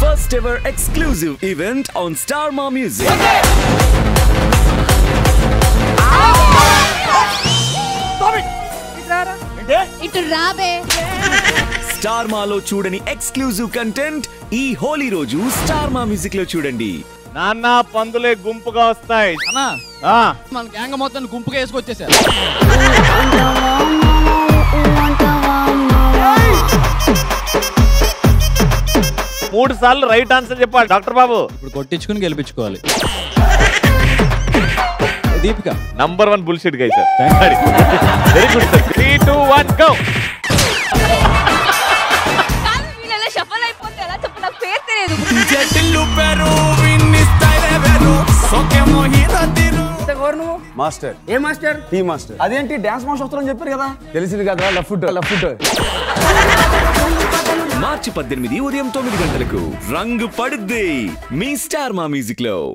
first ever exclusive event on Star Ma Music. ఇటు రాబే star మాలో చూడని ఎక్స్క్లూజివ్ కంటెంట్ ఈ హోలీ రోజు స్టార్ మా మ్యూజిక్ లో చూడండి నాన్న పందులే గుంపుగా వస్తాయి అన్నా ఆ, మన గ్యాంగ్ మొత్తం గుంపుగా వేసుకొచ్చేసారు మూడు సార్లు రైట్ ఆన్సర్ చెప్పాలి డాక్టర్ బాబు ఇప్పుడు కొట్టించుకుని గెలిపించుకోవాలి Deepika number one bullshit guy sir very good sir three two one go కాదు వీళ్ళలా షఫల్ అయిపోతే ఎలా చెప్పు నాకు పేరు తెలియదు మాస్టర్ ఏ మాస్టర్ టీ మాస్టర్ అదేంటి డాన్స్ మాస్టర్ వస్తారని చెప్పారు కదా తెలిసింది కదా లెఫ్ట్ ఫుట్ లెఫ్ట్ ఫుట్ మార్చి పద్దెనిమిది ఉదయం తొమ్మిది గంటలకు రంగు పడుద్ది మీ స్టార్ మా మ్యూజిక్ లో